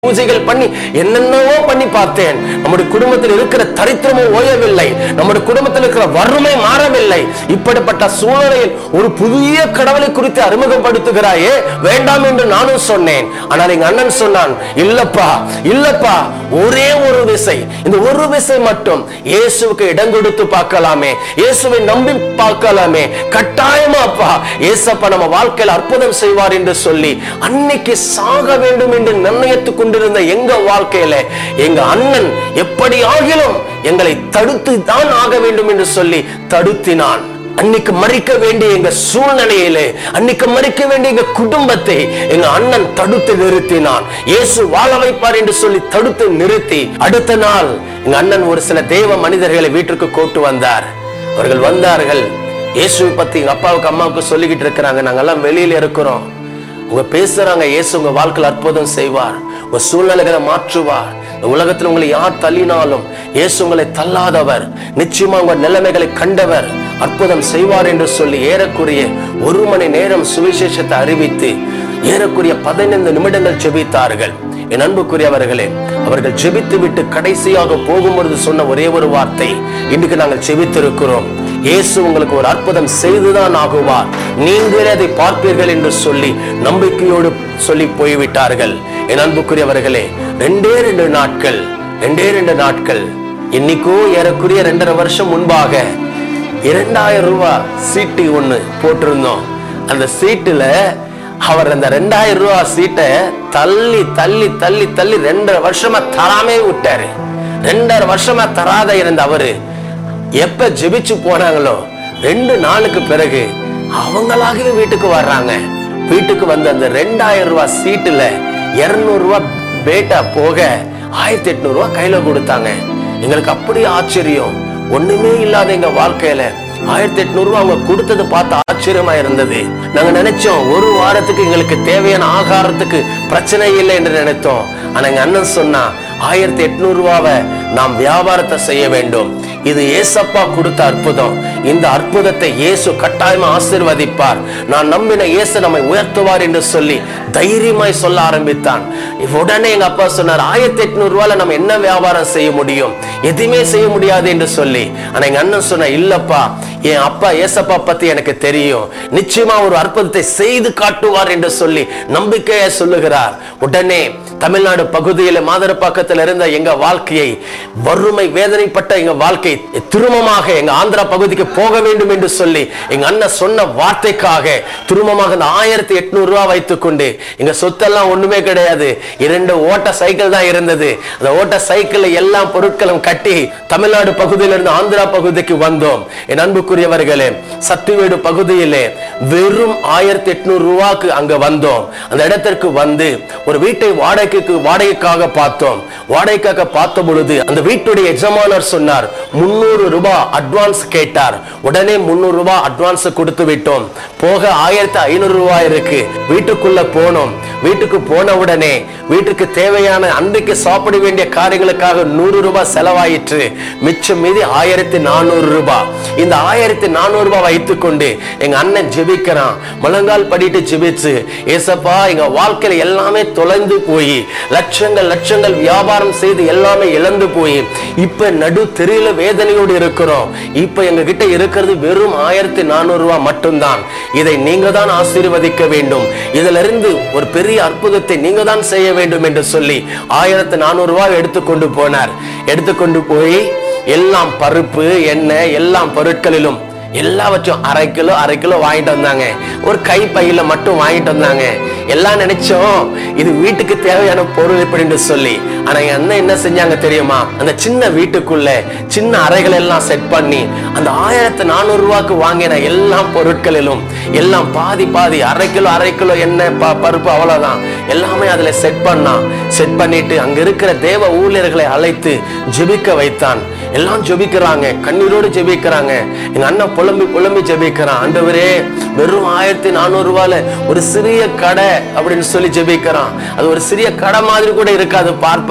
பூஜைகள் பண்ணி என்னென்னவோ பண்ணி பார்த்தேன் நம்முடைய குடும்பத்தில் இருக்கிற தரித்திரமும் ஓயவில்லை நம்முடைய குடும்பத்தில் இருக்கிற வறுமை மாறவில்லை இப்படிப்பட்ட சூழ்நிலையில் ஒரு புதிய கடவுளை குறித்து அறிமுகப்படுத்துகிறாயே வேண்டாம் என்று நானும் சொன்னேன் ஆனால் எங்க அண்ணன் சொன்னான் இல்லப்பா இல்லப்பா ஒரே ஒரு விசை இந்த ஒரு விசை மட்டும் இயேசுவுக்கு இடம் கொடுத்து பார்க்கலாமே இயேசுவை நம்பி பார்க்கலாமே கட்டாயமா அப்பா ஏசப்பா நம்ம வாழ்க்கையில் அற்புதம் செய்வார் என்று சொல்லி அன்னைக்கு சாக வேண்டும் என்று நிர்ணயித்துக் கொண்டிருந்த எங்க வாழ்க்கையில எங்க அண்ணன் எப்படி ஆகிலும் எங்களை தடுத்து தான் ஆக வேண்டும் என்று சொல்லி தடுத்தினான் அன்னைக்கு மறிக்க வேண்டிய எங்க சூழ்நிலையிலே அன்னைக்கு மறிக்க வேண்டிய எங்க குடும்பத்தை எங்க அண்ணன் தடுத்து நிறுத்தினான் இயேசு வாழ வைப்பார் என்று சொல்லி தடுத்து நிறுத்தி அடுத்த நாள் எங்க அண்ணன் ஒரு சில தேவ மனிதர்களை வீட்டிற்கு கூட்டு வந்தார் அவர்கள் வந்தார்கள் இயேசுவை பத்தி எங்க அப்பாவுக்கு அம்மாவுக்கு சொல்லிக்கிட்டு இருக்கிறாங்க நாங்கெல்லாம் வெளியில இருக்கிறோம் உங்க பேசுறாங்க இயேசு உங்க வாழ்க்கையில் அற்புதம் செய்வார் உங்க சூழ்நிலைகளை மாற்றுவார் இந்த உலகத்தில் உங்களை யார் தள்ளினாலும் இயேசு உங்களை தள்ளாதவர் நிச்சயமா உங்க நிலைமைகளை கண்டவர் அற்புதம் செய்வார் என்று சொல்லி ஏறக்குறைய ஒரு மணி நேரம் சுவிசேஷத்தை அறிவித்து ஏறக்குறைய பதினைந்து நிமிடங்கள் ஜெபித்தார்கள் என் அன்புக்குரியவர்களே அவர்கள் ஜெபித்து விட்டு கடைசியாக போகும்பொழுது சொன்ன ஒரே ஒரு வார்த்தை இன்றைக்கு நாங்கள் ஜெபித்திருக்கிறோம் இயேசு உங்களுக்கு ஒரு அற்புதம் செய்துதான் ஆகுவார் நீங்களே அதை பார்ப்பீர்கள் என்று சொல்லி நம்பிக்கையோடு சொல்லி போய்விட்டார்கள் என் அன்புக்குரியவர்களே ரெண்டே ரெண்டு நாட்கள் ரெண்டே ரெண்டு நாட்கள் இன்னைக்கோ ஏறக்குறைய ரெண்டரை வருஷம் முன்பாக இரண்டாயிரம் ரூபாய் சீட்டு ஒண்ணு போட்டிருந்தோம் அந்த சீட்டுல அவர் அந்த ரெண்டாயிரம் ரூபாய் சீட்டை தள்ளி தள்ளி தள்ளி தள்ளி ரெண்டரை வருஷமா தராமே விட்டாரு ரெண்டரை வருஷமா தராத இருந்த அவரு எப்ப ஜெபிச்சு போனாங்களோ ரெண்டு நாளுக்கு பிறகு அவங்களாகவே வீட்டுக்கு வர்றாங்க வீட்டுக்கு வந்து அந்த ரெண்டாயிரம் ரூபாய் சீட்டுல இருநூறு ரூபாய் பேட்டா போக ஆயிரத்தி எட்நூறு ரூபாய் கையில கொடுத்தாங்க எங்களுக்கு அப்படி ஆச்சரியம் ஒண்ணுமே இல்லாத எங்க வாழ்க்கையில ஆயிரத்தி எட்நூறு ரூபாய் அவங்க கொடுத்தது பார்த்து ஆச்சரியமா இருந்தது நாங்க நினைச்சோம் ஒரு வாரத்துக்கு எங்களுக்கு தேவையான ஆகாரத்துக்கு பிரச்சனை இல்லை என்று நினைத்தோம் ஆனா எங்க அண்ணன் சொன்னா ஆயிரத்தி எட்நூறு ரூபாவை நாம் வியாபாரத்தை செய்ய வேண்டும் இது ஏசப்பா கொடுத்த அற்புதம் இந்த அற்புதத்தை இயேசு கட்டாயமா ஆசீர்வதிப்பார் நான் நம்பின இயேசு நம்மை உயர்த்துவார் என்று சொல்லி தைரியமாய் சொல்ல ஆரம்பித்தான் உடனே எங்க அப்பா சொன்னார் ஆயிரத்தி எட்நூறு ரூபாயில நம்ம என்ன வியாபாரம் செய்ய முடியும் எதுவுமே செய்ய முடியாது என்று சொல்லி ஆனா எங்க அண்ணன் சொன்ன இல்லப்பா என் அப்பா ஏசப்பா பத்தி எனக்கு தெரியும் நிச்சயமா ஒரு அற்புதத்தை செய்து காட்டுவார் என்று சொல்லி நம்பிக்கையை சொல்லுகிறார் உடனே தமிழ்நாடு பகுதியில மாதரப்பாக்கத்தில் இருந்த எங்க வாழ்க்கையை வறுமை வேதனைப்பட்ட எங்க வாழ்க்கை திருமமாக எங்க ஆந்திரா பகுதிக்கு போக வேண்டும் என்று சொல்லி எங்க அண்ணன் சொன்ன வார்த்தைக்காக திருமமாக அந்த ஆயிரத்தி எட்நூறு ரூபாய் வைத்துக்கொண்டு எங்க சொத்தெல்லாம் ஒண்ணுமே கிடையாது இரண்டு ஓட்ட சைக்கிள் தான் இருந்தது அந்த ஓட்ட சைக்கிள் எல்லா பொருட்களும் கட்டி தமிழ்நாடு பகுதியில இருந்து ஆந்திரா பகுதிக்கு வந்தோம் என் அன்புக்குரியவர்களே சத்துவேடு பகுதியிலே வெறும் ஆயிரத்தி எட்நூறு ரூபாய்க்கு அங்க வந்தோம் அந்த இடத்திற்கு வந்து ஒரு வீட்டை வாடகைக்கு வாடகைக்காக பார்த்தோம் வாடகைக்காக பார்த்த பொழுது அந்த வீட்டுடைய எஜமானர் சொன்னார் முன்னூறு ரூபாய் அட்வான்ஸ் கேட்டார் உடனே முன்னூறு ரூபாய் அட்வான்ஸ் கொடுத்து விட்டோம் போக ஆயிரத்தி ஐநூறு ரூபாய் இருக்கு வீட்டுக்குள்ள போனோம் வீட்டுக்கு போன உடனே வீட்டுக்கு தேவையான அன்றைக்கு சாப்பிட வேண்டிய காரியங்களுக்காக நூறு ரூபாய் செலவாயிற்று மிச்சம் மீதி ஆயிரத்தி நானூறு ரூபாய் இந்த ஆயிரத்தி நானூறு ரூபாய் வைத்துக்கொண்டு எங்க அண்ணன் ஜெபிக்கிறான் முழங்கால் படிட்டு ஜெபிச்சு ஏசப்பா எங்க வாழ்க்கையில எல்லாமே தொலைந்து போய் லட்சங்கள் லட்சங்கள் வியாபாரம் செய்து எல்லாமே இழந்து போய் இப்ப நடு தெரியல வேதனையோடு இருக்கிறோம் இப்ப எங்க கிட்ட இருக்கிறது வெறும் ஆயிரத்தி நானூறு ரூபாய் மட்டும்தான் இதை நீங்க தான் ஆசீர்வதிக்க வேண்டும் இதுல இருந்து ஒரு பெரிய அற்புதத்தை நீங்க தான் செய்ய வேண்டும் என்று சொல்லி ஆயிரத்தி நானூறு ரூபாய் எடுத்துக்கொண்டு போனார் எடுத்துக்கொண்டு போய் எல்லாம் பருப்பு எண்ணெய் எல்லாம் பொருட்களிலும் எல்லாவற்றையும் அரை கிலோ அரை கிலோ வாங்கிட்டு வந்தாங்க ஒரு கை பையில மட்டும் வாங்கிட்டு வந்தாங்க எல்லாம் நினைச்சோம் இது வீட்டுக்கு தேவையான பொருள் இப்படின்னு சொல்லி ஆனா என் அண்ணன் என்ன செஞ்சாங்க தெரியுமா அந்த சின்ன வீட்டுக்குள்ள சின்ன அறைகள் எல்லாம் செட் பண்ணி அந்த ஆயிரத்தி நானூறு ரூபாய்க்கு வாங்கின எல்லா பொருட்களிலும் எல்லாம் பாதி பாதி அரை கிலோ அரை கிலோ எண்ணெய் ப- பருப்பு அவ்வளவுதான் எல்லாமே அதுல செட் பண்ணான் செட் பண்ணிட்டு அங்க இருக்கிற தேவ ஊழியர்களை அழைத்து ஜெபிக்க வைத்தான் எல்லாம் ஜெபிக்கிறாங்க கண்ணீரோடு ஜெபிக்கிறாங்க எங்க அண்ணன் புலம்பி புலம்பி ஜெபிக்கிறான் ஆண்டவரே வெறும் ஆயிரத்தி நானூறு ரூபாயில ஒரு சிறிய கடை அப்படின்னு சொல்லி ஜெபிக்கிறான் அது ஒரு சிறிய கடை மாதிரி கூட இருக்காது பார்ப்பதற்கு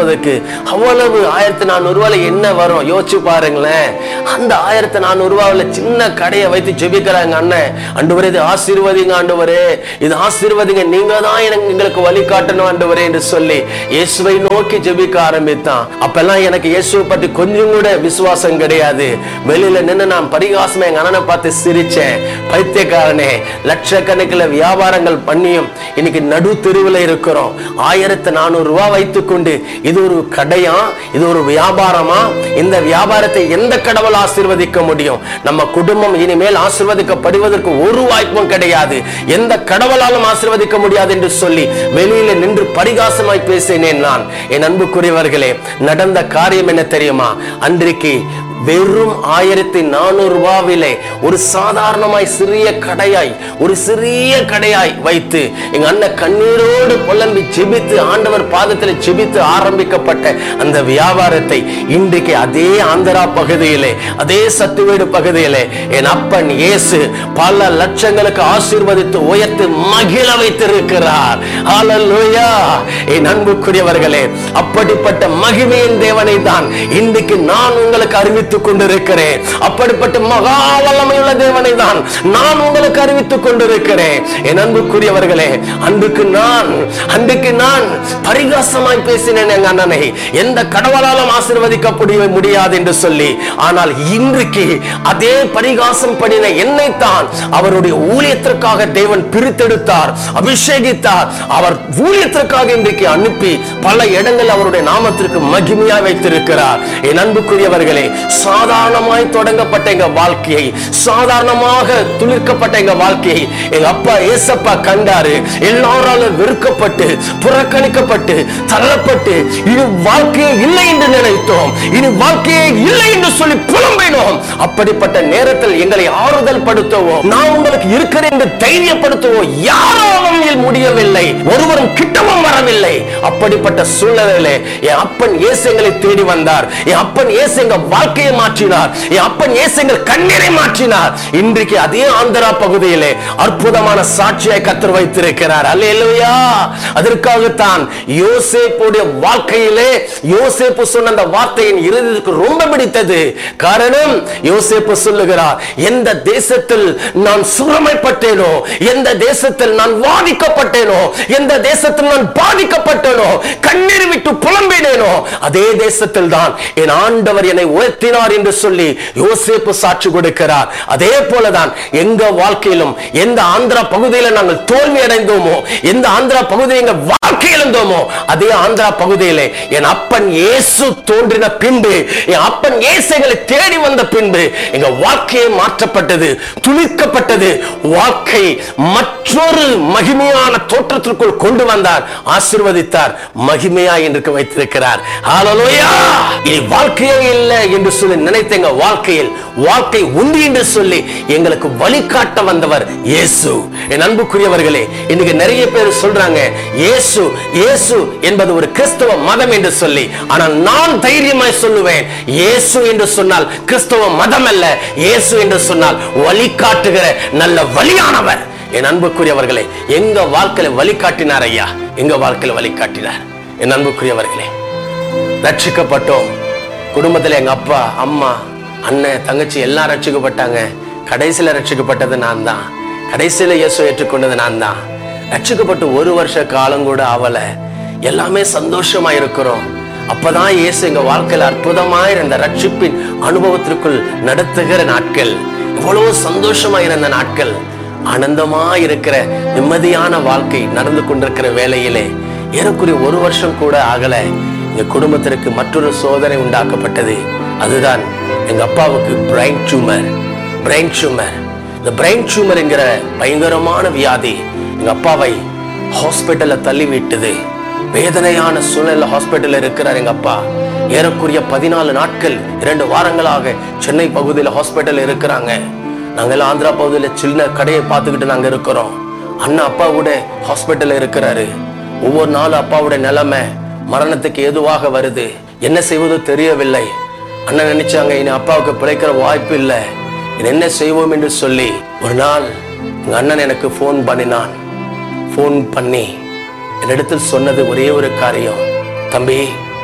கொடுப்பதற்கு அவ்வளவு ஆயிரத்தி நானூறு ரூபாயில என்ன வரும் யோசிச்சு பாருங்களேன் அந்த ஆயிரத்தி நானூறு ரூபாயில சின்ன கடையை வைத்து ஜெபிக்கிறாங்க அண்ணன் ஆண்டவரே இது ஆசீர்வதிங்க ஆண்டவரே இது ஆசீர்வதிங்க நீங்க தான் எனக்கு எங்களுக்கு வழி காட்டணும் ஆண்டவரே என்று சொல்லி இயேசுவை நோக்கி ஜெபிக்க ஆரம்பித்தான் அப்பெல்லாம் எனக்கு இயேசுவை பற்றி கொஞ்சம் கூட விசுவாசம் கிடையாது வெளியில நின்று நான் பரிகாசமா எங்க அண்ணனை பார்த்து சிரிச்சேன் பைத்தியக்காரனே லட்சக்கணக்கில் வியாபாரங்கள் பண்ணியும் இன்னைக்கு நடு தெருவில் இருக்கிறோம் ஆயிரத்து நானூறு ரூபாய் வைத்துக்கொண்டு இது ஒரு கடையா இது ஒரு வியாபாரமா இந்த வியாபாரத்தை எந்த கடவுள் ஆசீர்வதிக்க முடியும் நம்ம குடும்பம் இனிமேல் ஆசீர்வதிக்கப்படுவதற்கு ஒரு வாய்ப்பும் கிடையாது எந்த கடவுளாலும் ஆசீர்வதிக்க முடியாது என்று சொல்லி வெளியில நின்று பரிகாசமாய் பேசினேன் நான் என் அன்புக்குரியவர்களே நடந்த காரியம் என்ன தெரியுமா அன்றைக்கு வெறும் ஆயிரத்தி நானூறு ரூபாவிலே ஒரு சாதாரணமாய் சிறிய கடையாய் ஒரு சிறிய கடையாய் வைத்து எங்க அண்ணன் கண்ணீரோடு புலம்பி ஜெபித்து ஆண்டவர் பாதத்தில் ஜெபித்து ஆரம்பிக்கப்பட்ட அந்த வியாபாரத்தை இன்றைக்கு அதே ஆந்திரா பகுதியிலே அதே சத்துவேடு பகுதியிலே என் அப்பன் இயேசு பல லட்சங்களுக்கு ஆசீர்வதித்து உயர்த்து மகிழ வைத்திருக்கிறார் ஹalleluya என் அன்புக்குரியவர்களே அப்படிப்பட்ட மகிமையின் தேவனை தான் இன்றைக்கு நான் உங்களுக்கு அறிவித்துக் கொண்டிருக்கிறேன் அப்படிப்பட்ட மகா வல்லமையுள்ள தேவனை தான் நான் உங்களுக்கு அறிவித்துக் கொண்டிருக்கிறேன் என் அன்புக்குரியவர்களே அன்புக்கு நான் அன்றைக்கு நான் பரிகாசமாய் பேசினேன் எங்க அண்ணனை எந்த கடவுளாலும் ஆசீர்வதிக்கப்பட முடியாது என்று சொல்லி ஆனால் இன்றைக்கு அதே பரிகாசம் பண்ணின என்னைத்தான் அவருடைய ஊழியத்திற்காக தேவன் பிரித்தெடுத்தார் அபிஷேகித்தார் அவர் ஊழியத்திற்காக இன்றைக்கு அனுப்பி பல இடங்கள் அவருடைய நாமத்திற்கு மகிமையாய் வைத்திருக்கிறார் என் அன்புக்குரியவர்களே சாதாரணமாய் தொடங்கப்பட்ட எங்க வாழ்க்கையை சாதாரணமாக துளிர்க்கப்பட்ட எங்க வாழ்க்கையை எங்க அப்பா ஏசப்பா கண்டாரு எல்லாராலும் வெறுக்கப்பட்டு புறக்கணிக்கப்பட்டு தள்ளப்பட்டு இனி வாழ்க்கையே இல்லை என்று நினைத்தோம் இனி வாழ்க்கையே இல்லை என்று சொல்லி புலம்பினோம் அப்படிப்பட்ட நேரத்தில் எங்களை ஆறுதல் படுத்தவோ நான் உங்களுக்கு இருக்கிறேன் என்று தைரியப்படுத்தவோ யாராலும் முடியவில்லை ஒருவரும் கிட்டவும் வரவில்லை அப்படிப்பட்ட சூழ்நிலையிலே என் அப்பன் இயேசு எங்களை தேடி வந்தார் என் அப்பன் இயேசு எங்க வாழ்க்கையை மாற்றினார் என் அப்பன் இயேசு எங்கள் கண்ணீரை மாற்றினார் இன்றைக்கு அதே ஆந்திரா பகுதியிலே அற்புதமான சாட்சியை கத்தர் வைத்திருக்கிறார் அல்லேலூயா அதற்காகத்தான் யோசேப்புடைய வாழ்க்கையிலே யோசேப்பு சொன்ன அந்த வார்த்தையின் இறுதிக்கு ரொம்ப பிடித்தது காரணம் யோசேப்பு சொல்லுகிறார் எந்த தேசத்தில் நான் சுரமைப்பட்டேனோ எந்த தேசத்தில் நான் வாதிக்கப்பட்டேனோ எந்த தேசத்தில் நான் பாதிக்கப்பட்டேனோ கண்ணீர் விட்டு புலம்பினேனோ அதே தேசத்தில் தான் என் ஆண்டவர் என்னை உயர்த்தினார் என்று சொல்லி யோசேப்பு சாட்சி கொடுக்கிறார் அதே போலதான் எங்க வாழ்க்கையிலும் எந்த ஆந்திரா பகுதியில் நாங்கள் தோல்வி அடைந்தோமோ எந்த ஆந்திரா பகுதியில் எங்க வாழ்க்கை இழந்தோமோ அதே ஆந்திரா பகுதியிலே என் அப்பன் இயேசு தோன்றின பின்பு என் அப்பன் இயேசு எங்களை தேடி வந்த பின்பு எங்க வாழ்க்கையே மாற்றப்பட்டது துளிர்க்கப்பட்டது வாழ்க்கை மற்றொரு மகிமையான தோற்றத்திற்குள் கொண்டு வந்தார் ஆசீர்வதித்தார் மகிமையா என்று வைத்திருக்கிறார் ஹalleluya இனி வாழ்க்கையே இல்லை என்று சொல்லி நினைத்த எங்க வாழ்க்கையில் வாழ்க்கை உண்டு என்று சொல்லி எங்களுக்கு வழிகாட்ட வந்தவர் இயேசு என் அன்புக்குரியவர்களே இன்னைக்கு நிறைய பேர் சொல்றாங்க இயேசு இயேசு என்பது ஒரு கிறிஸ்தவ மதம் என்று சொல்லி ஆனால் நான் தைரியமாய் சொல்லுவேன் இயேசு என்று சொன்னால் கிறிஸ்தவ மதம் அல்ல இயேசு என்று சொன்னால் வழிகாட்டுகிற நல்ல வழியானவர் என் அன்புக்குரியவர்களே எங்க வாழ்க்கையில வழிகாட்டினார் ஐயா எங்க வாழ்க்கையில வழிகாட்டினார் என் அன்புக்குரியவர்களே ரட்சிக்கப்பட்டோம் குடும்பத்துல எங்க அப்பா அம்மா அண்ணன் தங்கச்சி எல்லாம் ரட்சிக்கப்பட்டாங்க கடைசியில ரட்சிக்கப்பட்டது நான் தான் கடைசியில இயேசு ஏற்றுக்கொண்டது நான் தான் ரட்சிக்கப்பட்டு ஒரு வருஷ காலம் கூட ஆவல எல்லாமே சந்தோஷமா இருக்கிறோம் அப்பதான் இயேசு எங்க வாழ்க்கையில அற்புதமா இருந்த ரட்சிப்பின் அனுபவத்திற்குள் நடத்துகிற நாட்கள் எவ்வளவு சந்தோஷமா இருந்த நாட்கள் ஆனந்தமா இருக்கிற நிம்மதியான வாழ்க்கை நடந்து கொண்டிருக்கிற வேளையிலே ஏறக்குறைய ஒரு வருஷம் கூட ஆகல எங்க குடும்பத்திற்கு மற்றொரு சோதனை உண்டாக்கப்பட்டது அதுதான் எங்க அப்பாவுக்கு பிரைன் டியூமர் பிரைன் டியூமர் இந்த பிரைன் டியூமர் என்கிற பயங்கரமான வியாதி எங்க அப்பாவை ஹாஸ்பிட்டல்ல தள்ளி விட்டது வேதனையான சூழ்நிலை ஹாஸ்பிட்டல்ல இருக்கிறார் எங்க அப்பா ஏறக்குறைய பதினாலு நாட்கள் இரண்டு வாரங்களாக சென்னை பகுதியில் ஹாஸ்பிட்டல் இருக்கிறாங்க நாங்கள் ஆந்திரா பகுதியில் சின்ன கடையை பார்த்துக்கிட்டு நாங்க இருக்கிறோம் அண்ணா அப்பா கூட ஹாஸ்பிட்டல்ல இருக்கிறாரு ஒவ்வொரு நாளும் அப்பாவோட நிலைமை மரணத்துக்கு ஏதுவாக வருது என்ன செய்வதோ தெரியவில்லை அண்ணன் நினைச்சாங்க இனி அப்பாவுக்கு பிழைக்கிற வாய்ப்பு இல்லை இனி என்ன செய்வோம் என்று சொல்லி ஒரு நாள் எங்க அண்ணன் எனக்கு ஃபோன் பண்ணினான் ஃபோன் பண்ணி என்னிடத்தில் சொன்னது ஒரே ஒரு காரியம் தம்பி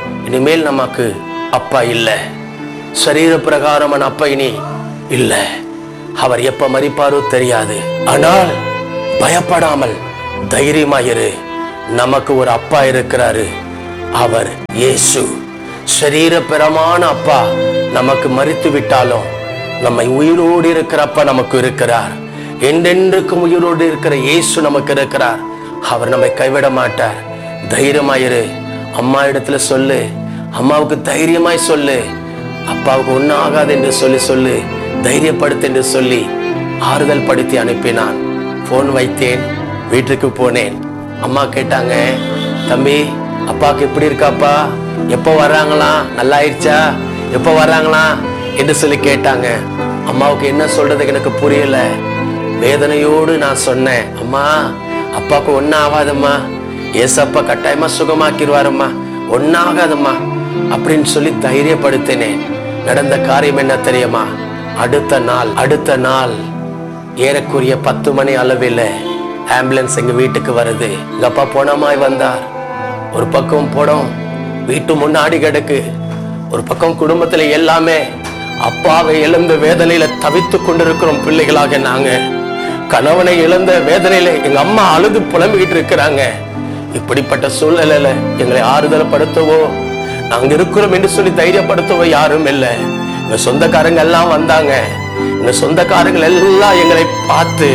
இனிமேல் நமக்கு அப்பா இல்லை சரீர பிரகாரமான அப்பா இனி இல்லை அவர் எப்ப மறிப்பாரோ தெரியாது ஆனால் பயப்படாமல் தைரியமாயிரு நமக்கு ஒரு அப்பா இருக்கிறாரு அவர் இயேசு சரீரப்பிரமான அப்பா நமக்கு மறித்து விட்டாலும் நம்மை உயிரோடு இருக்கிற அப்பா நமக்கு இருக்கிறார் என்றென்றுக்கும் உயிரோடு இருக்கிற இயேசு நமக்கு இருக்கிறார் அவர் நம்மை கைவிட மாட்டார் தைரியமாயிரு அம்மா இடத்துல சொல்லு அம்மாவுக்கு தைரியமாய் சொல்லு அப்பாவுக்கு ஒன்றும் ஆகாது என்று சொல்லி சொல்லு தைரியப்படுத்து என்று சொல்லி ஆறுதல் படுத்தி அனுப்பினான் போன் வைத்தேன் வீட்டுக்கு போனேன் அம்மா கேட்டாங்க தம்பி அப்பாவுக்கு எப்படி இருக்காப்பா எப்போ வர்றாங்களா நல்லா ஆயிடுச்சா எப்போ வர்றாங்களா என்று சொல்லி கேட்டாங்க அம்மாவுக்கு என்ன சொல்றதுக்கு எனக்கு புரியல வேதனையோடு நான் சொன்னேன் அம்மா அப்பாவுக்கு ஒன்றும் ஆகாதம்மா ஏசப்பா கட்டாயமா சுகமாக்கிடுவாரம்மா ஒன்றும் ஆகாதம்மா அப்படின்னு சொல்லி தைரியப்படுத்தினேன் நடந்த காரியம் என்ன தெரியுமா அடுத்த நாள் அடுத்த நாள் ஏறக்குரிய பத்து மணி அளவில் ஆம்புலன்ஸ் எங்க வீட்டுக்கு வருது எங்க அப்பா போனமாய் வந்தார் ஒரு பக்கம் போனோம் வீட்டு முன்னாடி கிடக்கு ஒரு பக்கம் குடும்பத்துல எல்லாமே அப்பாவை இழந்த வேதனையில தவித்து கொண்டிருக்கிறோம் பிள்ளைகளாக நாங்க கணவனை இழந்த வேதனையில எங்க அம்மா அழுது புலம்பிக்கிட்டு இருக்கிறாங்க இப்படிப்பட்ட சூழ்நிலையில எங்களை ஆறுதல் படுத்தவோ நாங்க இருக்கிறோம் என்று சொல்லி தைரியப்படுத்தவோ யாரும் இல்லை எங்க சொந்தக்காரங்க எல்லாம் வந்தாங்க எங்க சொந்தக்காரங்கள் எல்லாம் எங்களை பார்த்து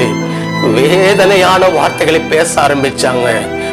வேதனையான வார்த்தைகளை பேச ஆரம்பிச்சாங்க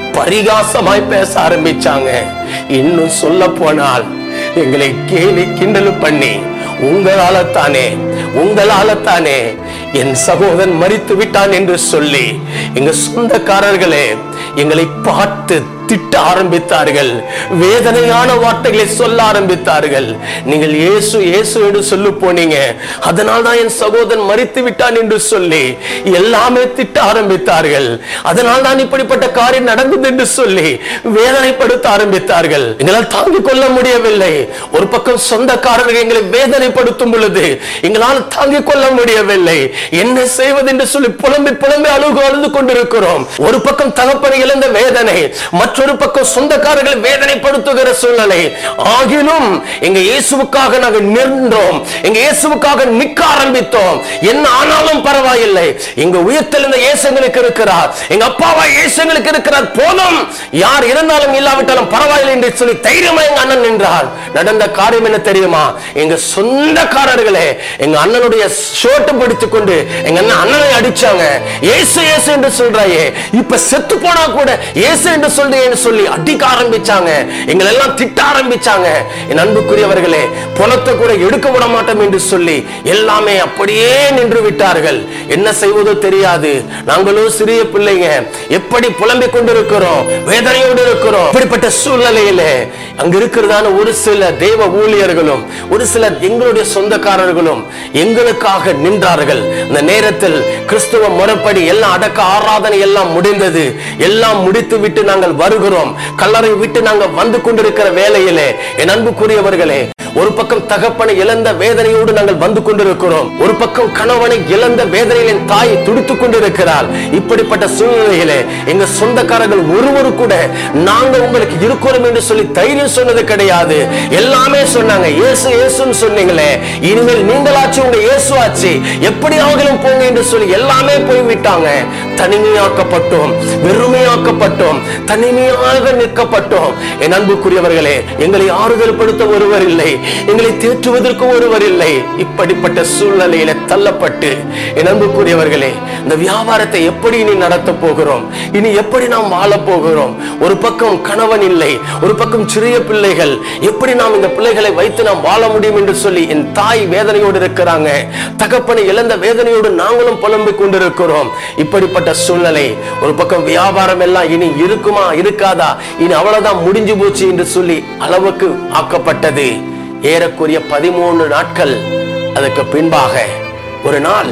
பரிகாசமாய் பேச ஆரம்பிச்சாங்க இன்னும் சொல்ல போனால் எங்களை கேலி கிண்டல் பண்ணி உங்களால தானே உங்களால தானே என் சகோதரன் மறித்து விட்டான் என்று சொல்லி எங்க சொந்தக்காரர்களே எங்களை பார்த்து திட்ட ஆரம்பித்தார்கள் வேதனையான வார்த்தைகளை சொல்ல ஆரம்பித்தார்கள் நீங்கள் இயேசு இயேசு என்று சொல்லி போனீங்க அதனால் தான் என் சகோதரன் மறித்து விட்டான் என்று சொல்லி எல்லாமே திட்ட ஆரம்பித்தார்கள் அதனால் தான் இப்படிப்பட்ட காரியம் நடந்தது என்று சொல்லி வேதனைப்படுத்த ஆரம்பித்தார்கள் எங்களால் தாங்கிக் கொள்ள முடியவில்லை ஒரு பக்கம் சொந்தக்காரர்கள் எங்களை வேதனைப்படுத்தும் பொழுது எங்களால் தாங்கிக் கொள்ள முடியவில்லை என்ன செய்வது என்று சொல்லி புலம்பி புலம்பி அழுகு அழுது கொண்டிருக்கிறோம் ஒரு பக்கம் தகப்பனை இழந்த வேதனை மற்றொரு பக்கம் சொந்தக்காரர்களை வேதனைப்படுத்துகிற சூழ்நிலை ஆகிலும் எங்க இயேசுவுக்காக நாங்கள் நின்றோம் எங்க இயேசுவுக்காக நிற்க ஆரம்பித்தோம் என்ன ஆனாலும் பரவாயில்லை எங்க உயிர்த்தெழுந்த இயேசுங்களுக்கு இருக்கிறார் எங்க அப்பாவா இயேசுங்களுக்கு இருக்கிறார் போதும் யார் இருந்தாலும் இல்லாவிட்டாலும் பரவாயில்லை என்று சொல்லி தைரியமா எங்க அண்ணன் நின்றார் நடந்த காரியம் என்ன தெரியுமா எங்க சொந்தக்காரர்களே எங்க அண்ணனுடைய ஷோட்டு பிடித்துக் கொண்டு எங்க அண்ணன் அண்ணனை அடிச்சாங்க இயேசு இயேசு என்று சொல்றாயே இப்ப செத்து போனா கூட இயேசு என்று சொல்றேன்னு சொல்லி அடிக்க ஆரம்பிச்சாங்க எங்களை எல்லாம் திட்ட ஆரம்பிச்சாங்க என் அன்புக்குரியவர்களே பணத்தை கூட எடுக்க விட மாட்டோம் என்று சொல்லி எல்லாமே அப்படியே நின்று விட்டார்கள் என்ன செய்வதோ தெரியாது நாங்களும் சிறிய பிள்ளைங்க எப்படி புலம்பிக் கொண்டிருக்கிறோம் வேதனையோடு இருக்கிறோம் இப்படிப்பட்ட சூழ்நிலையிலே அங்க இருக்கிறதான ஒரு சில தேவ ஊழியர்களும் ஒரு சிலர் எங்களுடைய சொந்தக்காரர்களும் எங்களுக்காக நின்றார்கள் இந்த நேரத்தில் கிறிஸ்துவ முறைப்படி எல்லாம் அடக்க ஆராதனை எல்லாம் முடிந்தது எல்லாம் முடித்து விட்டு நாங்கள் வருகிறோம் கல்லறை விட்டு நாங்கள் வந்து கொண்டிருக்கிற வேளையிலே என் அன்புக்குரியவர்களே ஒரு பக்கம் தகப்பனை இழந்த வேதனையோடு நாங்கள் வந்து கொண்டிருக்கிறோம் ஒரு பக்கம் கணவனை இழந்த வேதனையில் என் தாய் துடித்துக் கொண்டிருக்கிறாள் இப்படிப்பட்ட சூழ்நிலையிலே எங்க சொந்தக்காரர்கள் ஒருவரு கூட நாங்க உங்களுக்கு இருக்கிறோம் என்று சொல்லி தைரியம் சொன்னது கிடையாது எல்லாமே சொன்னாங்க இயேசு இயேசுன்னு சொன்னீங்களே இனிமேல் நீங்களாச்சு உங்க இயேசு ஆச்சு எப்படி அவங்களும் போங்க என்று சொல்லி எல்லாமே போய் விட்டாங்க தனிமையாக்கப்பட்டோம் வெறுமையாக்கப்பட்டோம் தனிமையாக நிற்கப்பட்டோம் என் அன்புக்குரியவர்களே எங்களை ஆறுதல் படுத்த ஒருவர் இல்லை எங்களை தேற்றுவதற்கு ஒருவர் இல்லை இப்படிப்பட்ட சூழ்நிலையில தள்ளப்பட்டு என் அன்புக்குரியவர்களே இந்த வியாபாரத்தை எப்படி இனி நடத்த போகிறோம் இனி எப்படி நாம் வாழ போகிறோம் ஒரு பக்கம் கணவன் இல்லை ஒரு பக்கம் சிறிய பிள்ளைகள் எப்படி நாம் இந்த பிள்ளைகளை வைத்து நாம் வாழ முடியும் என்று சொல்லி என் தாய் வேதனையோடு இருக்கிறாங்க தகப்பனை இழந்த வேதனையோடு நாங்களும் புலம்பிக் கொண்டிருக்கிறோம் இப்படிப்பட்ட சூழ்நிலை ஒரு பக்கம் வியாபாரம் எல்லாம் இனி இருக்குமா இருக்காதா இனி அவ்வளவுதான் முடிஞ்சு போச்சு என்று சொல்லி அளவுக்கு ஆக்கப்பட்டது ஏறக்குறைய பதிமூணு நாட்கள் அதுக்கு பின்பாக ஒரு நாள்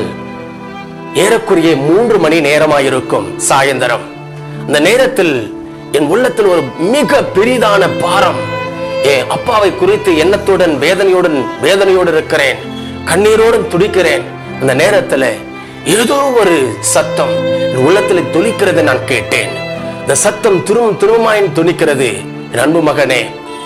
ஏறக்குறைய மூன்று மணி நேரமாயிருக்கும் சாயந்தரம் அந்த நேரத்தில் என் உள்ளத்தில் ஒரு மிக பெரிதான பாரம் என் அப்பாவை குறித்து எண்ணத்துடன் வேதனையுடன் வேதனையோடு இருக்கிறேன் கண்ணீரோடும் துடிக்கிறேன் அந்த நேரத்துல ஏதோ ஒரு சத்தம் என் உள்ளத்தில் துளிக்கிறதை நான் கேட்டேன் இந்த சத்தம் திரும்ப திரும்பமாயின் துணிக்கிறது என் அன்பு மகனே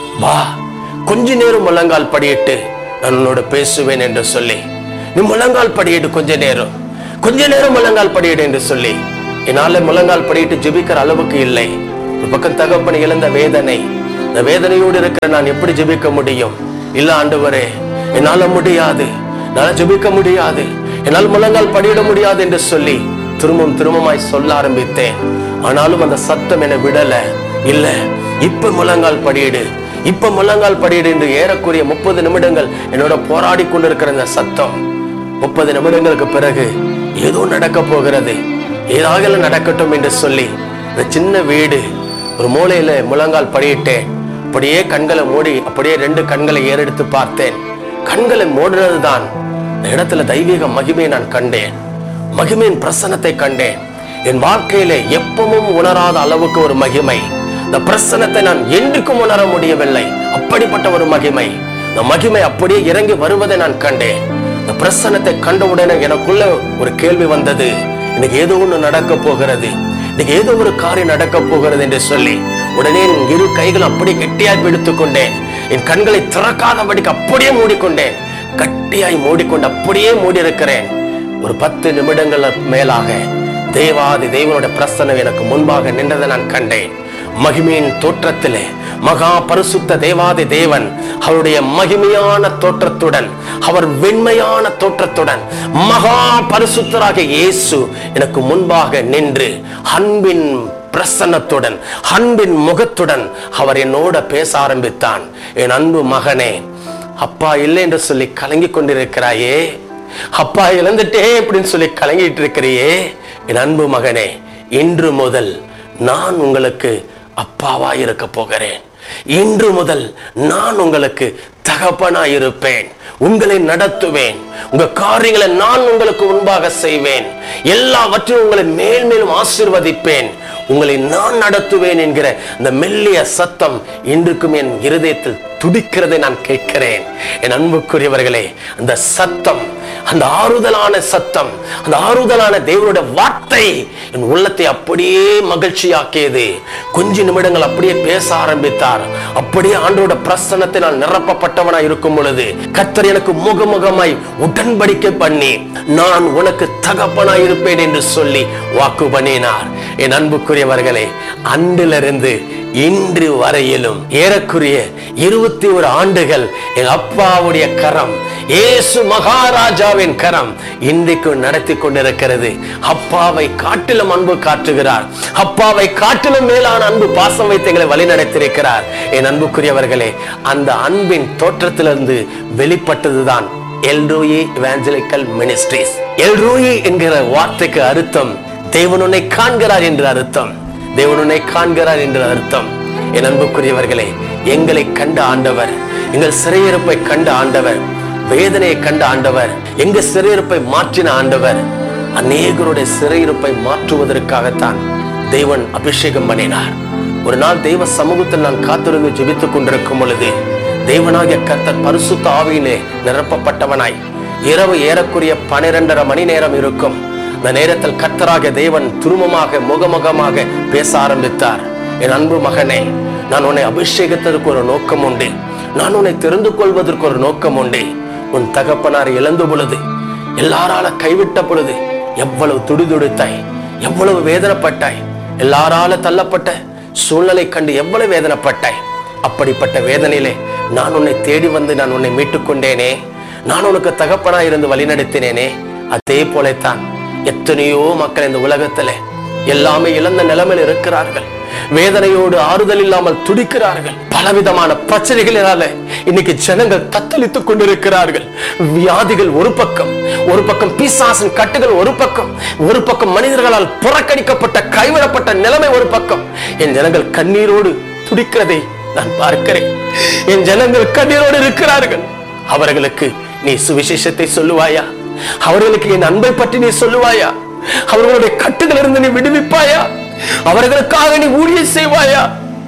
வா கொஞ்ச நேரம் முழங்கால் படியிட்டு நான் உன்னோட பேசுவேன் என்று சொல்லி நீ முழங்கால் படியிட்டு கொஞ்ச நேரம் கொஞ்ச நேரம் முழங்கால் படியிடு என்று சொல்லி என்னால முழங்கால் படியிட்டு ஜெபிக்கிற அளவுக்கு இல்லை ஒரு பக்கம் தகப்பனை இழந்த வேதனை இந்த வேதனையோடு இருக்கிற நான் எப்படி ஜெபிக்க முடியும் இல்ல ஆண்டவரே என்னால முடியாது என்னால ஜெபிக்க முடியாது என்னால் முழங்கால் படியிட முடியாது என்று சொல்லி திரும்பவும் திரும்பமாய் சொல்ல ஆரம்பித்தேன் ஆனாலும் அந்த சத்தம் என்னை விடல இல்ல இப்ப முழங்கால் படியிடு இப்ப முழங்கால் படியிடு என்று ஏறக்குறைய முப்பது நிமிடங்கள் என்னோட போராடி கொண்டிருக்கிற இந்த சத்தம் முப்பது நிமிடங்களுக்கு பிறகு ஏதோ நடக்க போகிறது ஏதாவது நடக்கட்டும் என்று சொல்லி இந்த சின்ன வீடு ஒரு மூலையில முழங்கால் படியிட்டேன் அப்படியே கண்களை மூடி அப்படியே ரெண்டு கண்களை ஏறெடுத்து பார்த்தேன் கண்களை மூடுறதுதான் இந்த இடத்துல தெய்வீக மகிமையை நான் கண்டேன் மகிமையின் பிரசன்னத்தை கண்டேன் என் வாழ்க்கையில எப்பவும் உணராத அளவுக்கு ஒரு மகிமை இந்த பிரசன்னத்தை நான் என்றுக்கும் உணர முடியவில்லை அப்படிப்பட்ட ஒரு மகிமை இந்த மகிமை அப்படியே இறங்கி வருவதை நான் கண்டேன் இந்த பிரசன்னத்தை கண்டவுடனே எனக்குள்ள ஒரு கேள்வி வந்தது இன்னைக்கு ஏதோ ஒண்ணு நடக்க போகிறது இன்னைக்கு ஏதோ ஒரு காரியம் நடக்க போகிறது என்று சொல்லி உடனே என் இரு கைகள் அப்படியே கெட்டியாய் பிடித்துக் கொண்டேன் என் கண்களை திறக்காதபடிக்கு அப்படியே மூடிக்கொண்டேன் கட்டியாய் மூடிக்கொண்டு அப்படியே மூடி இருக்கிறேன் ஒரு பத்து நிமிடங்கள் மேலாக தேவாதி தேவனுடைய பிரசனம் எனக்கு முன்பாக நின்றதை நான் கண்டேன் மகிமையின் தோற்றத்திலே மகா பரிசுத்த தேவாதி தேவன் அவருடைய மகிமையான தோற்றத்துடன் அவர் வெண்மையான தோற்றத்துடன் மகா பரிசுத்தராக இயேசு எனக்கு முன்பாக நின்று அன்பின் பிரசன்னத்துடன் அன்பின் முகத்துடன் அவர் என்னோட பேச ஆரம்பித்தான் என் அன்பு மகனே அப்பா இல்லை என்று சொல்லி கலங்கி கொண்டிருக்கிறாயே அப்பா இழந்துட்டே அப்படின்னு சொல்லி கலங்கிட்டு இருக்கிறியே என் அன்பு மகனே இன்று முதல் நான் உங்களுக்கு அப்பாவா இருக்க போகிறேன் இன்று முதல் நான் உங்களுக்கு தகப்பனா இருப்பேன் உங்களை நடத்துவேன் உங்க காரியங்களை நான் உங்களுக்கு முன்பாக செய்வேன் எல்லாவற்றையும் உங்களை மேல் மேலும் ஆசீர்வதிப்பேன் உங்களை நான் நடத்துவேன் என்கிற அந்த மெல்லிய சத்தம் இன்றுக்கும் என் இருதயத்தில் துடிக்கிறதை நான் கேட்கிறேன் என் அன்புக்குரியவர்களே அந்த சத்தம் அந்த ஆறுதலான சத்தம் அந்த ஆறுதலான தேவனுடைய வார்த்தை என் உள்ளத்தை அப்படியே மகிழ்ச்சியாக்கியது கொஞ்ச நிமிடங்கள் அப்படியே பேச ஆரம்பித்தார் அப்படியே ஆண்டோட பிரசன்னத்தை நான் நிரப்பப்பட்டவனாய் இருக்கும் பொழுது கத்தர் எனக்கு முகமுகமாய் உடன்படிக்கை பண்ணி நான் உனக்கு தகப்பனாய் இருப்பேன் என்று சொல்லி வாக்கு பண்ணினார் என் அன்புக்குரியவர்களே அன்றிலிருந்து இன்று வரையிலும் ஏறக்குறைய இருபத்தி ஒரு ஆண்டுகள் என் அப்பாவுடைய கரம் இயேசு மகாராஜாவின் கரம் இன்றைக்கு நடத்தி கொண்டிருக்கிறது அப்பாவை காட்டிலும் அன்பு காட்டுகிறார் அப்பாவை காட்டிலும் மேலான அன்பு பாசம் வைத்து எங்களை வழி நடத்தியிருக்கிறார் என் அன்புக்குரியவர்களே அந்த அன்பின் தோற்றத்திலிருந்து வெளிப்பட்டதுதான் எல்ரோயி இவாஞ்சலிக்கல் மினிஸ்ட்ரிஸ் எல்ரோயி என்கிற வார்த்தைக்கு அர்த்தம் தேவன் உன்னை காண்கிறார் என்று அர்த்தம் தேவன் உன்னை காண்கிறார் என்று அர்த்தம் என் அன்புக்குரியவர்களே எங்களை கண்ட ஆண்டவர் எங்கள் சிறையிருப்பை கண்ட ஆண்டவர் வேதனையை கண்ட ஆண்டவர் எங்க சிறையிருப்பை மாற்றின ஆண்டவர் அநேகருடைய சிறையிருப்பை மாற்றுவதற்காகத்தான் தேவன் அபிஷேகம் பண்ணினார் ஒரு நாள் தெய்வ சமூகத்தில் நான் காத்திருந்து ஜெபித்துக் கொண்டிருக்கும் பொழுது தேவனாகிய கர்த்தர் பரிசுத்த ஆவியிலே நிரப்பப்பட்டவனாய் இரவு ஏறக்குறைய பனிரெண்டரை மணி நேரம் இருக்கும் அந்த நேரத்தில் கர்த்தராகிய தேவன் துருமமாக முகமுகமாக பேச ஆரம்பித்தார் என் அன்பு மகனே நான் உன்னை அபிஷேகத்திற்கு ஒரு நோக்கம் உண்டு நான் உன்னை தெரிந்து கொள்வதற்கு ஒரு நோக்கம் உண்டு உன் தகப்பனார் இழந்த பொழுது எல்லாரால கைவிட்ட பொழுது எவ்வளவு துடிதுடித்தாய் எவ்வளவு வேதனைப்பட்டாய் எல்லாரால தள்ளப்பட்ட சூழ்நிலை கண்டு எவ்வளவு வேதனைப்பட்டாய் அப்படிப்பட்ட வேதனையிலே நான் உன்னை தேடி வந்து நான் உன்னை மீட்டுக் கொண்டேனே நான் உனக்கு தகப்பனா இருந்து வழிநடத்தினேனே அதே போலத்தான் எத்தனையோ மக்கள் இந்த உலகத்துல எல்லாமே இழந்த நிலைமையில் இருக்கிறார்கள் வேதனையோடு ஆறுதல் இல்லாமல் துடிக்கிறார்கள் பலவிதமான பிரச்சனைகளினால இன்னைக்கு ஜனங்கள் தத்தளித்துக் கொண்டிருக்கிறார்கள் வியாதிகள் ஒரு பக்கம் ஒரு பக்கம் பிசாசின் கட்டுகள் ஒரு பக்கம் ஒரு பக்கம் மனிதர்களால் புறக்கணிக்கப்பட்ட கைவிடப்பட்ட நிலைமை ஒரு பக்கம் என் ஜனங்கள் கண்ணீரோடு துடிக்கிறதை நான் பார்க்கிறேன் என் ஜனங்கள் கண்ணீரோடு இருக்கிறார்கள் அவர்களுக்கு நீ சுவிசேஷத்தை சொல்லுவாயா அவர்களுக்கு என் அன்பை பற்றி நீ சொல்லுவாயா அவர்களுடைய கட்டுகளிலிருந்து நீ விடுவிப்பாயா அவர்களுக்காக நீ ஊழியம் செய்வாயா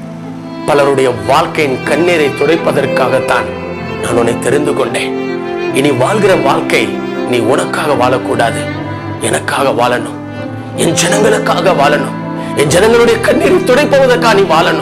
பலருடைய வாழ்க்கையின் கண்ணீரை துடைப்பதற்காகத்தான் நான் உன்னை தெரிந்து கொண்டேன் இனி வாழ்கிற வாழ்க்கை நீ உனக்காக வாழக்கூடாது எனக்காக வாழணும் என் ஜனங்களுக்காக வாழணும் என் ஜனங்களுடைய கண்ணீரை துடைப்பதற்காக நீ வாழணும்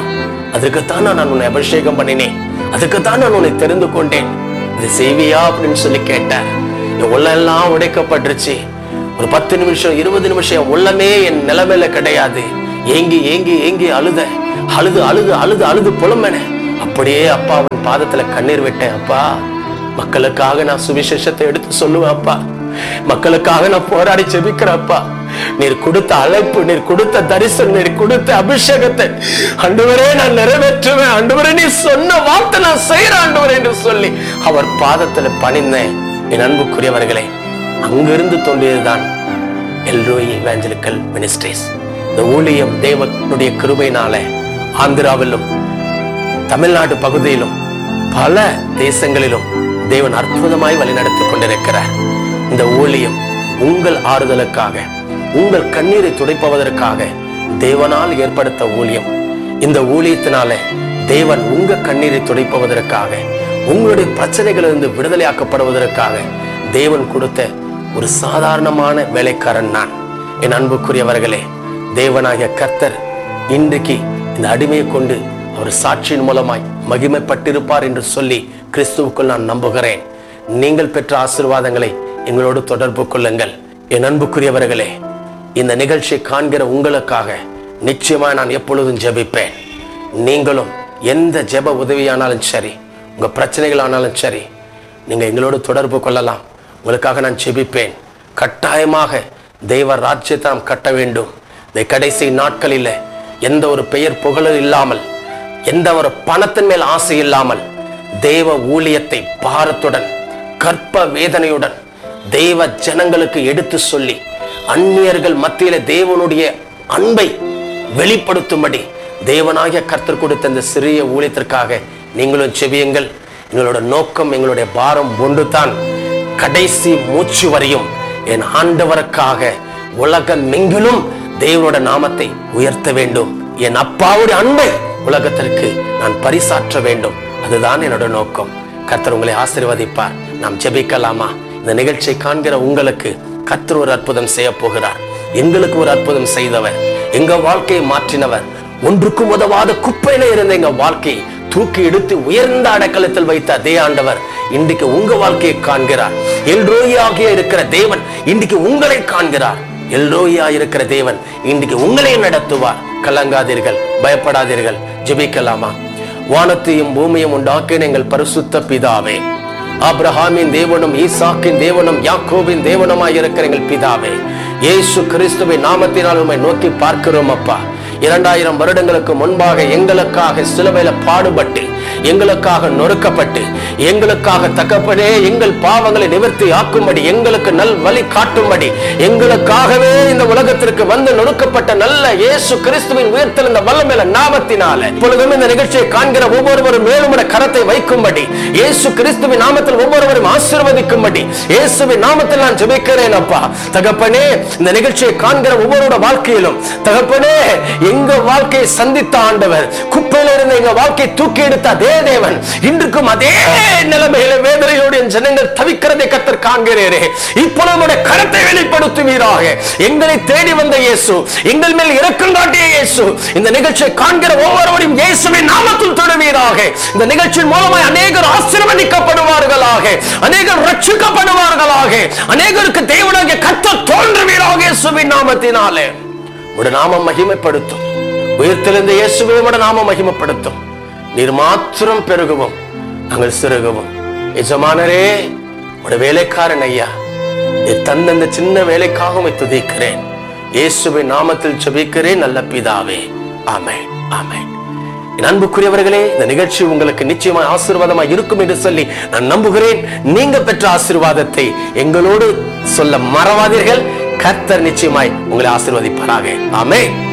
அதுக்குத்தான் நான் உன்னை அபிஷேகம் பண்ணினேன் அதுக்குத்தான் நான் உன்னை தெரிந்து கொண்டேன் இது செய்வியா அப்படின்னு சொல்லி கேட்டார் என் உள்ளெல்லாம் உடைக்கப்பட்டுருச்சு ஒரு பத்து நிமிஷம் இருபது நிமிஷம் என் உள்ளமே என் நிலைமையில கிடையாது ஏங்கி ஏங்கி ஏங்கி அழுத அழுது அழுது அழுது அழுது புலம்பென அப்படியே அப்பா அவன் பாதத்துல கண்ணீர் விட்டேன் அப்பா மக்களுக்காக நான் சுவிசேஷத்தை எடுத்து சொல்லுவேன் அப்பா மக்களுக்காக நான் போராடி ஜெபிக்கிறேன் அப்பா நீர் கொடுத்த அழைப்பு நீர் கொடுத்த தரிசனம் நீர் கொடுத்த அபிஷேகத்தை ஆண்டவரே நான் நிறைவேற்றுவேன் ஆண்டவரே நீ சொன்ன வார்த்தை நான் செய்யறேன் ஆண்டவரே என்று சொல்லி அவர் பாதத்துல பணிந்தேன் என் அன்புக்குரியவர்களே அங்கிருந்து தோன்றியதுதான் எல்ரோய் இவாஞ்சலிக்கல் மினிஸ்ட்ரிஸ் இந்த ஊழியம் தேவனுடைய கிருபையினால ஆந்திராவிலும் தமிழ்நாடு பகுதியிலும் பல தேசங்களிலும் தேவன் அற்புதமாய் வழிநடத்திக் கொண்டிருக்கிறார் இந்த ஊழியம் உங்கள் ஆறுதலுக்காக உங்கள் கண்ணீரை துடைப்பதற்காக தேவனால் ஏற்படுத்த ஊழியம் இந்த ஊழியத்தினால தேவன் உங்க கண்ணீரை துடைப்பதற்காக உங்களுடைய பிரச்சனைகளிலிருந்து விடுதலையாக்கப்படுவதற்காக தேவன் கொடுத்த ஒரு சாதாரணமான வேலைக்காரன் நான் என் அன்புக்குரியவர்களே தேவனாகிய கர்த்தர் இன்றைக்கு இந்த அடிமையை கொண்டு அவர் சாட்சியின் மூலமாய் மகிமைப்பட்டிருப்பார் என்று சொல்லி கிறிஸ்துவுக்குள் நான் நம்புகிறேன் நீங்கள் பெற்ற ஆசீர்வாதங்களை எங்களோடு தொடர்பு கொள்ளுங்கள் என் அன்புக்குரியவர்களே இந்த நிகழ்ச்சியை காண்கிற உங்களுக்காக நிச்சயமாக நான் எப்பொழுதும் ஜெபிப்பேன் நீங்களும் எந்த ஜெப உதவியானாலும் சரி உங்க பிரச்சனைகள் ஆனாலும் சரி நீங்க எங்களோடு தொடர்பு கொள்ளலாம் உங்களுக்காக நான் ஜெபிப்பேன் கட்டாயமாக தெய்வ ராஜ்யத்தை நாம் கட்ட வேண்டும் இந்த கடைசி நாட்களில் எந்த ஒரு பெயர் புகழும் இல்லாமல் எந்த ஒரு பணத்தின் மேல் ஆசை இல்லாமல் தேவ ஊழியத்தை பாரத்துடன் கற்ப வேதனையுடன் தெய்வ ஜனங்களுக்கு எடுத்து சொல்லி அந்நியர்கள் மத்தியில தேவனுடைய அன்பை வெளிப்படுத்தும்படி தேவனாகிய கர்த்தர் கொடுத்த இந்த சிறிய ஊழியத்திற்காக நீங்களும் செவியுங்கள் எங்களோட நோக்கம் எங்களுடைய பாரம் ஒன்றுதான் கடைசி மூச்சு வரையும் என் ஆண்டவருக்காக உலகம் எங்கிலும் தேவனோட நாமத்தை உயர்த்த வேண்டும் என் அப்பாவுடைய அன்பை உலகத்திற்கு நான் பரிசாற்ற வேண்டும் அதுதான் என்னோட நோக்கம் கர்த்தர் உங்களை ஆசீர்வதிப்பார் நாம் ஜெபிக்கலாமா இந்த நிகழ்ச்சியை காண்கிற உங்களுக்கு கர்த்தர் ஒரு அற்புதம் செய்ய போகிறார் எங்களுக்கு ஒரு அற்புதம் செய்தவர் எங்க வாழ்க்கையை மாற்றினவர் ஒன்றுக்கும் உதவாத குப்பையில இருந்த எங்க வாழ்க்கையை தூக்கி எடுத்து உயர்ந்த அடைக்கலத்தில் வைத்த அதே ஆண்டவர் இன்றைக்கு உங்க வாழ்க்கையை காண்கிறார் எல்ரோயாகிய இருக்கிற தேவன் இன்றைக்கு உங்களை காண்கிறார் எல்ரோயா இருக்கிற தேவன் இன்றைக்கு உங்களை நடத்துவார் கலங்காதீர்கள் பயப்படாதீர்கள் ஜெபிக்கலாமா வானத்தையும் பூமியும் உண்டாக்கின எங்கள் பரிசுத்த பிதாவே ஆபிரஹாமின் தேவனும் ஈசாக்கின் தேவனும் யாக்கோபின் தேவனுமாய் இருக்கிற எங்கள் பிதாவே இயேசு கிறிஸ்துவின் நாமத்தினால் உம்மை நோக்கி பார்க்கிறோம் அப்பா இரண்டாயிரம் வருடங்களுக்கு முன்பாக எங்களுக்காக சிலுவையில பாடுபட்டு எங்களுக்காக நொறுக்கப்பட்டு எங்களுக்காக தக்கப்படே எங்கள் பாவங்களை நிவர்த்தி ஆக்கும்படி எங்களுக்கு நல் வழி காட்டும்படி எங்களுக்காகவே இந்த உலகத்திற்கு வந்து நொறுக்கப்பட்ட நல்ல இயேசு கிறிஸ்துவின் உயர்த்தெழுந்த வல்லமையில நாமத்தினால இப்பொழுதும் இந்த நிகழ்ச்சியை காண்கிற ஒவ்வொருவரும் மேலும் கரத்தை வைக்கும்படி இயேசு கிறிஸ்துவின் நாமத்தில் ஒவ்வொருவரும் ஆசீர்வதிக்கும்படி இயேசுவின் நாமத்தில் நான் ஜெபிக்கிறேன் அப்பா தகப்பனே இந்த நிகழ்ச்சியை காண்கிற ஒவ்வொருவரோட வாழ்க்கையிலும் தகப்பனே எங்க வாழ்க்கையை சந்தித்த ஆண்டவர் குப்பையில இருந்த எங்க வாழ்க்கையை தூக்கி எடுத்த அதே தேவன் இன்றுக்கும் அதே நிலைமையில வேதனையோடு என் ஜனங்கள் தவிக்கிறதை கத்தர் காண்கிறேரே இப்பொழுது உம்முடைய கரத்தை வெளிப்படுத்துவீராக எங்களை தேடி வந்த இயேசு எங்கள் மேல் இரக்கம் காட்டிய இயேசு இந்த நிகழ்ச்சியை காண்கிற ஒவ்வொருவரையும் இயேசுவின் நாமத்தில் தொடுவீராக இந்த நிகழ்ச்சியின் மூலமாய் அநேகர் ஆசீர்வதிக்கப்படுவார்களாக அநேகர் ரட்சிக்கப்படுவார்களாக அநேகருக்கு தேவனாகிய கத்தர் தோன்றுவீராக இயேசுவின் நாமத்தினாலே உடைய நாமம் மகிமைப்படுத்தும் உயிர்த்தெழுந்த இயேசுவே உடைய நாமம் மகிமைப்படுத்தும் நீர் மாத்திரம் பெருகவும் நாங்கள் சிறுகவும் எஜமானரே உடைய வேலைக்காரன் ஐயா நீர் தந்த இந்த சின்ன வேலைக்காக உம்மை துதிக்கிறேன் இயேசுவின் நாமத்தில் ஜெபிக்கிறேன் நல்ல பிதாவே ஆமென் ஆமென் என் அன்புக்குரியவர்களே இந்த நிகழ்ச்சி உங்களுக்கு நிச்சயமாக ஆசீர்வாதமாக இருக்கும் என்று சொல்லி நான் நம்புகிறேன் நீங்க பெற்ற ஆசீர்வாதத்தை எங்களோடு சொல்ல மறவாதீர்கள் கர்த்தர் நிச்சயமாய் உங்களை ஆசீர்வதிப்பாராக ஆமென்